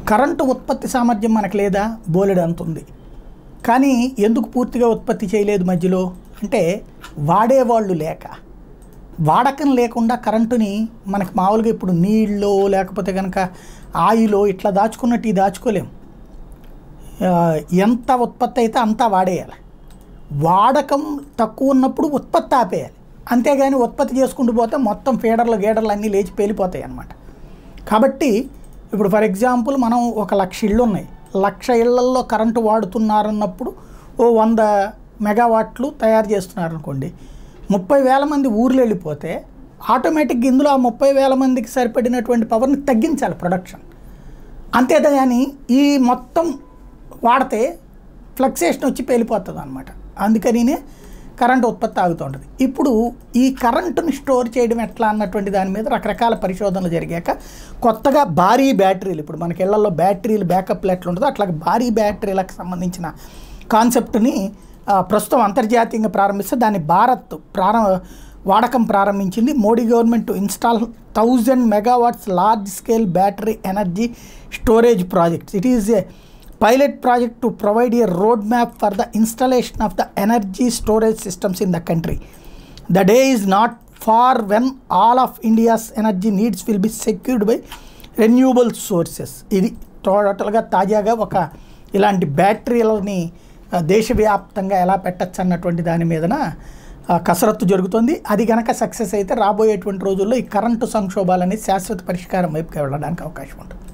current ఉత్పత్తి సామర్థ్యం మనకు లేదా బోలెడు అంత ఉంది కానీ ఎందుకు పూర్తిగా ఉత్పత్తి చేయలేదు మధ్యలో అంటే వాడేవాళ్ళు లేక వాడకం లేకుండా కరెంటుని మనకు మామూలుగా ఇప్పుడు నీళ్ళు లేకపోతే కనుక ఆయిలో ఇట్లా దాచుకున్నట్టు ఇది దాచుకోలేం ఆ, ఎంత ఉత్పత్తి అయితే అంతా వాడేయాలి వాడకం తక్కువ ఉన్నప్పుడు ఉత్పత్తి ఆపేయాలి అంతేగాని ఉత్పత్తి చేసుకుంటూ పోతే మొత్తం ఫీడర్లు గీడర్లు అన్నీ లేచి పేలిపోతాయి అన్నమాట కాబట్టి ఇప్పుడు ఫర్ ఎగ్జాంపుల్ మనం ఒక లక్ష ఇళ్ళు ఉన్నాయి లక్ష ఇళ్లల్లో కరెంటు వాడుతున్నారన్నప్పుడు ఓ వంద మెగావాట్లు తయారు చేస్తున్నారు అనుకోండి ముప్పై వేల మంది ఊర్లు వెళ్ళిపోతే ఆటోమేటిక్గా ఇందులో ఆ ముప్పై వేల మందికి సరిపడినటువంటి పవర్ని తగ్గించాలి ప్రొడక్షన్ అంతేగాని ఈ మొత్తం వాడితే ఫ్లక్సేషన్ వచ్చి పేలిపోతుంది అనమాట అందుకనినే కరెంట్ ఉత్పత్తి ఆగుతూ ఉంటుంది ఇప్పుడు ఈ కరెంటుని స్టోర్ చేయడం ఎట్లా అన్నటువంటి దాని మీద రకరకాల పరిశోధనలు జరిగాక కొత్తగా భారీ బ్యాటరీలు ఇప్పుడు మనకి ఇళ్లలో బ్యాటరీలు బ్యాకప్లు ఎట్లా ఉంటుందో అట్లా భారీ బ్యాటరీలకు సంబంధించిన కాన్సెప్ట్ని ఆ, ప్రస్తుతం అంతర్జాతీయంగా ప్రారంభిస్తే దాన్ని భారత్ ప్రారంభ వాడకం ప్రారంభించింది Modi government install thousand megawatts large scale battery energy storage projects it is a pilot project to provide a road map for the installation of the energy storage systems in the country the day is not far when all of India's energy needs will be secured by renewable sources ఇది టోటల్గా తాజాగా ఒక ఇలాంటి బ్యాటరీలని ఆ, దేశవ్యాప్తంగా ఎలా పెట్టచ్చు అన్నటువంటి దాని మీదన ఆ, కసరత్తు జరుగుతుంది అది కనుక సక్సెస్ అయితే రాబోయేటువంటి రోజుల్లో ఈ కరెంటు సంక్షోభాలని శాశ్వత పరిష్కారం వైపుకి వెళ్ళడానికి అవకాశం ఉంటుంది